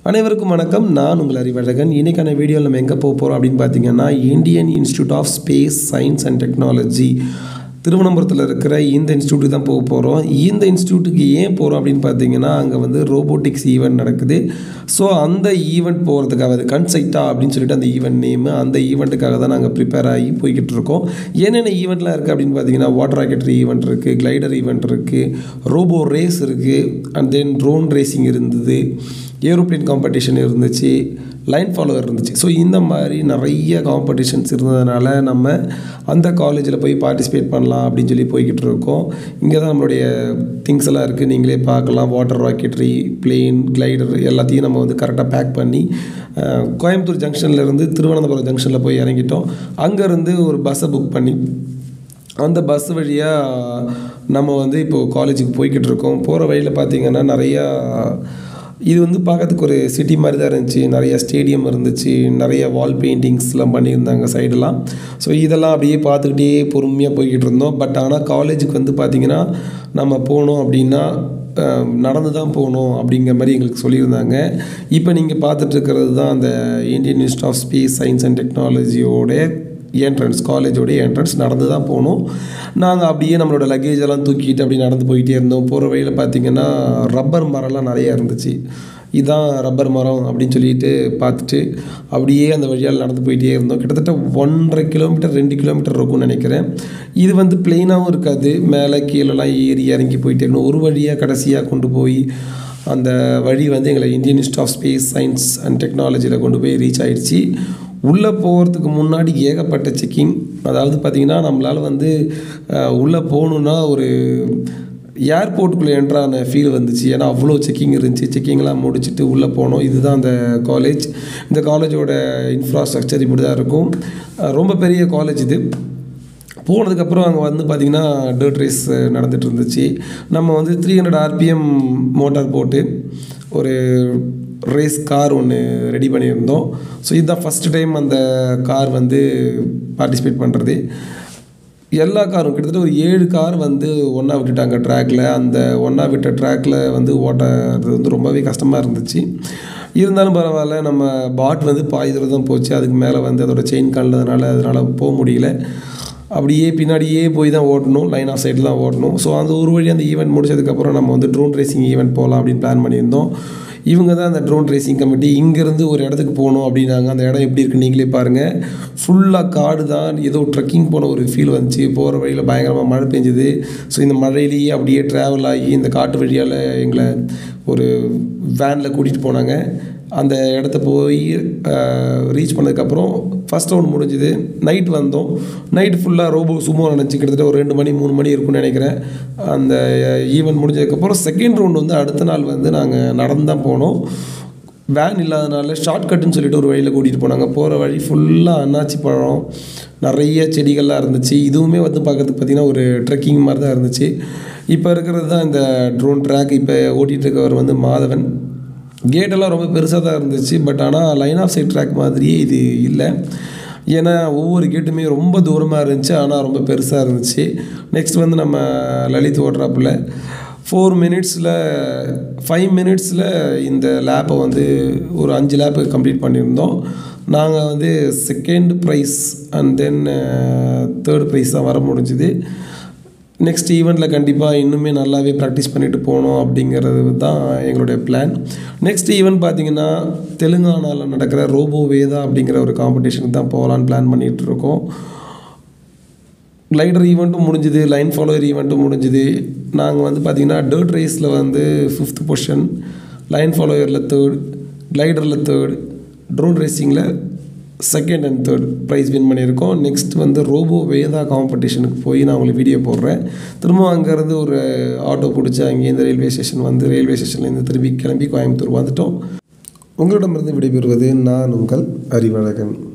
அனைவருக்கும் வணக்கம் நான் உங்கள் அறிவழகன் இன்றைக்கான வீடியோவில் நம்ம எங்கே போக போகிறோம் அப்படின்னு பார்த்தீங்கன்னா Indian institute of space science and technology திருவனந்தபுரத்தில் இருக்கிற இந்த இன்ஸ்டியூட்டுக்கு தான் போக போகிறோம் இந்த இன்ஸ்டியூட்டுக்கு ஏன் போகிறோம் அப்படின்னு பார்த்தீங்கன்னா அங்கே வந்து ரோபோட்டிக்ஸ் ஈவெண்ட் நடக்குது ஸோ அந்த ஈவெண்ட் போகிறதுக்காக அது கன்சைட்டா அப்படின்னு சொல்லிட்டு அந்த ஈவெண்ட் நேமு அந்த ஈவெண்ட்டுக்காக தான் நாங்கள் ப்ரிப்பேர் ஆகி போய்கிட்டு இருக்கோம் என்னென்ன ஈவெண்ட்லாம் இருக்குது அப்படின்னு பார்த்தீங்கன்னா வாட்டர் ராக்கெட்ரி ஈவெண்ட் இருக்குது கிளைடர் ஈவெண்ட் இருக்குது ரோபோ ரேஸ் இருக்குது அண்ட் தென் ட்ரோன் ரேசிங் இருந்தது ஏரோப்ளேன் காம்படிஷன் இருந்துச்சு லைன் ஃபாலோவர் இருந்துச்சு ஸோ இந்த மாதிரி நிறைய காம்படிஷன்ஸ் இருந்ததுனால நம்ம அந்த காலேஜில் போய் பார்ட்டிசிபேட் பண்ணலாம் அப்படின்னு சொல்லி போய்கிட்டு இருக்கோம் இங்கே தான் நம்மளுடைய திங்ஸ் எல்லாம் இருக்குது நீங்களே பார்க்கலாம் வாட்டர் ராக்கெட்ரி பிளேன் கிளைடர் எல்லாத்தையும் நம்ம வந்து கரெக்டாக பேக் பண்ணி அஹ், கோயம்புத்தூர் ஜங்ஷன்லேருந்து திருவனந்தபுரம் ஜங்ஷனில் போய் இறங்கிட்டோம் அங்கேருந்து ஒரு பஸ்ஸை புக் பண்ணி அந்த பஸ் வழியாக நம்ம வந்து இப்போது காலேஜுக்கு போய்கிட்டு இருக்கோம் போகிற வழியில் பார்த்தீங்கன்னா நிறையா இது வந்து பார்க்கறதுக்கு ஒரு சிட்டி மாதிரி தான் இருந்துச்சு நிறைய ஸ்டேடியம் இருந்துச்சு நிறைய வால் பெயிண்டிங்ஸ்லாம் பண்ணியிருந்தாங்க சைடெல்லாம் ஸோ இதெல்லாம் அப்படியே பார்த்துக்கிட்டே பொறுமையாக போய்கிட்டு இருந்தோம் பட் ஆனால் காலேஜுக்கு வந்து பார்த்திங்கன்னா நம்ம போனோம் அப்படின்னா அஹ், நடந்து தான் போகணும் அப்படிங்கிற மாதிரி எங்களுக்கு சொல்லியிருந்தாங்க இப்போ நீங்கள் பார்த்துட்டு இருக்கிறது தான் அந்த Indian institute of space science and டெக்னாலஜியோட என்ட்ரன்ஸ் காலேஜோடைய என்ட்ரன்ஸ் நடந்து தான் போனோம் நாங்கள் அப்படியே நம்மளோட லக்கேஜ் எல்லாம் தூக்கிட்டு அப்படி நடந்து போயிட்டே இருந்தோம் போகிற வழியில் பார்த்தீங்கன்னா ரப்பர் மரம்லாம் நிறையா இருந்துச்சு இதான் ரப்பர் மரம் அப்படின்னு சொல்லிட்டு பார்த்துட்டு அப்படியே அந்த வழியால் நடந்து போயிட்டே இருந்தோம் கிட்டத்தட்ட ஒன்றரை கிலோமீட்டர் ரெண்டு கிலோமீட்டர் இருக்கும்னு நினைக்கிறேன் இது வந்து பிளெயினாகவும் இருக்காது மேலே கீழெல்லாம் ஏறி இறங்கி போயிட்டே இருக்கணும் ஒரு வழியாக கடைசியாக கொண்டு போய் அந்த வழி வந்து எங்களை Indian institute of space science and டெக்னாலஜியில் கொண்டு போய் ரீச் ஆயிடுச்சு உள்ளே போகிறதுக்கு முன்னாடி ஏகப்பட்ட செக்கிங் அதாவது பார்த்திங்கன்னா நம்மளால் வந்து உள்ளே போகணுன்னா ஒரு ஏர்போர்ட்டுக்குள்ளே என்ட்ரான ஃபீல் வந்துச்சு ஏன்னா அவ்வளோ செக்கிங் இருந்துச்சு செக்கிங்லாம் முடிச்சுட்டு உள்ளே போனோம் இதுதான் அந்த காலேஜ் இந்த காலேஜோட இன்ஃப்ராஸ்ட்ரக்சர் இப்படி தான் இருக்கும் அஹ் ரொம்ப பெரிய காலேஜ் இது போனதுக்கப்புறம் அங்கே வந்து பார்த்திங்கன்னா டர்ட் ரேஸ் நடந்துட்டு இருந்துச்சு நம்ம வந்து த்ரீ ஹண்ட்ரட் ஆர்பிஎம் மோட்டார் போட்டு ஒரு ரேஸ் கார் ஒன்று ரெடி பண்ணியிருந்தோம் ஸோ இதுதான் ஃபஸ்ட் டைம் அந்த கார் வந்து பார்ட்டிசிபேட் பண்ணுறது எல்லா காரும் கிட்டத்தட்ட ஒரு ஏழு கார் வந்து ஒன்றா விட்டுட்டாங்க ட்ராக்கில் அந்த ஒன்றா விட்ட ட்ராக்கில் வந்து ஓட்டுறது வந்து ரொம்பவே கஷ்டமாக இருந்துச்சு இருந்தாலும் பரவாயில்ல நம்ம பாட் வந்து பாதி தூரம் தான் போச்சு அதுக்கு மேலே வந்து அதோட செயின் கால்னதுனால அதனால் போக முடியல அப்படியே பின்னாடியே போய் தான் ஓட்டணும் லைன் ஆஃப் சைடு தான் ஓட்டணும் ஸோ அந்த ஒரு வழி அந்த ஈவெண்ட் முடிச்சதுக்கப்புறம் நம்ம வந்து ட்ரோன் ரேசிங் ஈவெண்ட் போகலாம் அப்படின்னு பிளான் பண்ணியிருந்தோம் இவங்க தான் அந்த ட்ரோன் ரேசிங் கமிட்டி இங்கேருந்து ஒரு இடத்துக்கு போகணும் அப்படின்னாங்க அந்த இடம் எப்படி இருக்குன்னு நீங்களே பாருங்கள் ஃபுல்லாக காடு தான் ஏதோ ட்ரெக்கிங் போன ஒரு ஃபீல் வந்துச்சு போகிற வழியில் பயங்கரமாக மழை பெஞ்சுது ஸோ இந்த மழையிலேயே அப்படியே ட்ராவல் ஆகி இந்த காட்டு வழியால் எங்களை ஒரு வேனில் கூட்டிகிட்டு போனாங்க அந்த இடத்த போய் ரீச் பண்ணதுக்கப்புறம் ஃபஸ்ட் ரவுண்ட் முடிஞ்சுது நைட் வந்தோம் நைட் ஃபுல்லாக ரோபோ சுமோ நினச்சி கிட்டத்தட்ட ஒரு ரெண்டு மணி மூணு மணி இருக்கும்னு நினைக்கிறேன் அந்த ஈவெண்ட் முடிஞ்சதுக்கப்புறம் செகண்ட் ரவுண்ட் வந்து அடுத்த நாள் வந்து நாங்கள் நடந்து தான் போனோம் வேன் இல்லாதனால ஷார்ட்கட்டுன்னு சொல்லிட்டு ஒரு வழியில் கூட்டிகிட்டு போனாங்க போகிற வழி ஃபுல்லாக அன்னாச்சி பழம் நிறைய செடிகள்லாம் இருந்துச்சு இதுவுமே வந்து பார்க்கறதுக்கு பார்த்திங்கன்னா ஒரு ட்ரெக்கிங் மாதிரி தான் இருந்துச்சு இப்போ இருக்கிறது தான் இந்த ட்ரோன் ட்ராக் இப்போ ஓட்டிகிட்டு இருக்கவர் வந்து மாதவன் கேட்டெல்லாம் ரொம்ப பெருசாக தான் இருந்துச்சு பட் ஆனால் லைன் ஆஃப் சைட் ட்ராக் மாதிரியே இது இல்லை ஏன்னா ஒவ்வொரு கேட்டுமே ரொம்ப தூரமாக இருந்துச்சு ஆனால் ரொம்ப பெருசாக இருந்துச்சு நெக்ஸ்ட் வந்து நம்ம லலித் ஓட்டுறாப்புல ஃபோர் மினிட்ஸில் ஃபைவ் மினிட்ஸில் இந்த லேப்பை வந்து ஒரு அஞ்சு லேப்பு கம்ப்ளீட் பண்ணியிருந்தோம் நாங்கள் வந்து second prize and then third prize தான் வர முடிஞ்சுது நெக்ஸ்ட் ஈவெண்ட்டில் கண்டிப்பாக இன்னுமே நல்லாவே ப்ராக்டிஸ் பண்ணிட்டு போகணும் அப்படிங்கிறது தான் எங்களுடைய பிளான் நெக்ஸ்ட் ஈவெண்ட் பார்த்தீங்கன்னா தெலுங்கானாவில் நடக்கிற ரோபோ வேதா அப்படிங்கிற ஒரு காம்படிஷனுக்கு தான் போகலான்னு பிளான் பண்ணிகிட்டு இருக்கோம் கிளைடர் ஈவெண்ட்டும் முடிஞ்சுது லைன் ஃபாலோவர் ஈவெண்ட்டும் முடிஞ்சுது நாங்கள் வந்து பார்த்திங்கன்னா டர்ட் ரேஸில் வந்து ஃபிஃப்த் பொசிஷன் லைன் ஃபாலோவரில் தேர்ட் கிளைடரில் தேர்ட் ட்ரோன் ரேசிங்கில் second and third prize win பண்ணியிருக்கோம் நெக்ஸ்ட் வந்து ரோபோ வேதா காம்படிஷனுக்கு போய் நான் உங்களுக்கு வீடியோ போடுறேன் திரும்ப அங்கேருந்து ஒரு ஆட்டோ பிடிச்சி அங்கேருந்து ரயில்வே ஸ்டேஷன் வந்து ரயில்வே ஸ்டேஷன்லேருந்து திரும்பி கிளம்பி கோயம்புத்தூர் வந்துட்டோம் உங்களிடமிருந்து விடைபெறுவது நான் உங்கள் அறிவழகன்